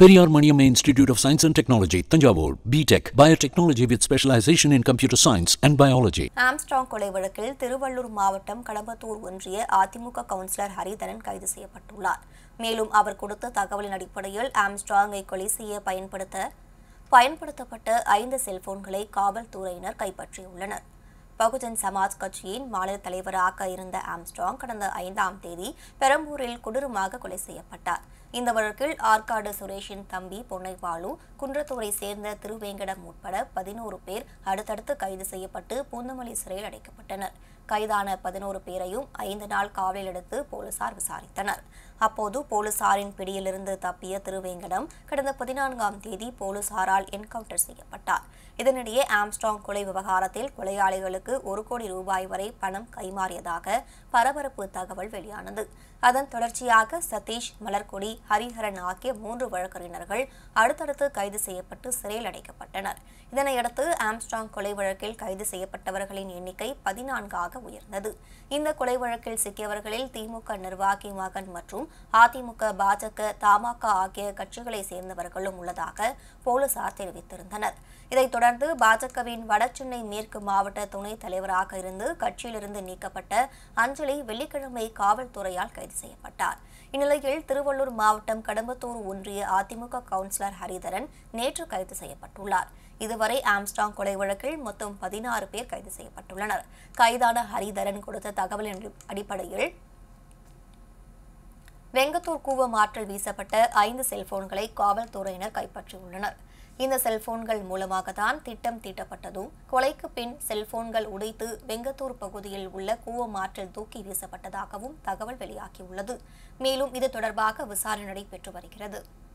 Periyar Maniam Institute of Science and Technology, Tanjavur, BTech, Biotechnology with specialization in computer science and biology. Armstrong கொலை வழக்கில் திருவள்ளூர் மாவட்டம் கடம்பத்தூர் ஒன்றிய AIADMK councillor Haritharan கைது செய்யப்பட்டுள்ளார் மேலும் அவர் கொடுத்த தகவலின் அடிப்படையில் ஆம்ஸ்ட்ராங்கை கொலை செய்ய பயன்படுத்த பயன்படுத்தப்பட்ட ஐந்து செல்போன்களை காவல்துறையினர் கைப்பற்றியுள்ளனர் பகுஜன் சமாஜ் கட்சியின் மாநில தலைவராக இருந்த ஆம்ஸ்ட்ராங் கடந்த ஐந்தாம் தேதி பெரம்பூரில் கொடூரமாக கொலை செய்யப்பட்டார் இந்த வழக்கில் ஆற்காடு சுரேஷின் தம்பி பொன்னைவாலு குன்றத்தூரை சேர்ந்த திருவேங்கடம் உட்பட பதினோரு பேர் அடுத்தடுத்து கைது செய்யப்பட்டு பூந்தமல்லி சிறையில் அடைக்கப்பட்டனர் கைதான பதினோரு பேரையும் ஐந்து நாள் காவலில் எடுத்து போலீசார் விசாரித்தனர் அப்போது போலீசாரின் பிடியிலிருந்து தப்பிய திருவேங்கடம் கடந்த பதினான்காம் தேதி போலீசாரால் என்கவுண்டர் செய்யப்பட்டார் இதனிடையே ஆம்ஸ்ட்ராங் கொலை விவகாரத்தில் கொலையாளிகளுக்கு ஒரு கோடி ரூபாய் வரை பணம் கைமாறியதாக பரபரப்பு தகவல் வெளியானது அதன் தொடர்ச்சியாக சதீஷ் மலர்கொடி ஹரிஹரன் ஆகிய மூன்று வழக்கறிஞர்கள் அடுத்தடுத்து கைது செய்யப்பட்டு சிறையில் அடைக்கப்பட்டனர் இதனையடுத்து ஆம்ஸ்ட்ராங் கொலை வழக்கில் கைது செய்யப்பட்டவர்களின் எண்ணிக்கை பதினான்காக உயர்ந்தது இந்த கொலை வழக்கில் சிக்கியவர்களில் திமுக நிர்வாகி மகன் மற்றும் அதிமுக பாஜக தமாக ஆகிய கட்சிகளை சேர்ந்தவர்களும் உள்ளதாக போலீசார் தெரிவித்திருந்தனர் இதைத் தொடர்ந்து பாஜகவின் வடசென்னை மேற்கு மாவட்ட துணைத் தலைவராக இருந்து கட்சியிலிருந்து நீக்கப்பட்ட அஞ்சலி வெள்ளிக்கிழமை காவல்துறையால் கைது செய்யப்பட்டார் இந்நிலையில் திருவள்ளூர் மாவட்டம் கடம்பத்தூர் ஒன்றிய அதிமுக கவுன்சிலர் ஹரிதரன் நேற்று கைது செய்யப்பட்டுள்ளார் இதுவரை ஆம்ஸ்டாங் கொலை வழக்கில் மொத்தம் பதினாறு பேர் கைது செய்யப்பட்டுள்ளனர் கைதான ஹரிதரன் கொடுத்த தகவலின் அடிப்படையில் வெங்கத்தூர் கூவம் ஆற்றில் வீசப்பட்ட ஐந்து செல்போன்களை காவல்துறையினர் கைப்பற்றியுள்ளனர் இந்த செல்போன்கள் மூலமாக தான் திட்டம் தீட்டப்பட்டதும் கொலைக்கு பின் செல்போன்கள் உடைத்து வெங்கத்தூர் பகுதியில் உள்ள கூவம் ஆற்றில் தூக்கி வீசப்பட்டதாகவும் தகவல் வெளியாகியுள்ளது மேலும் இது தொடர்பாக விசாரணை நடைபெற்று வருகிறது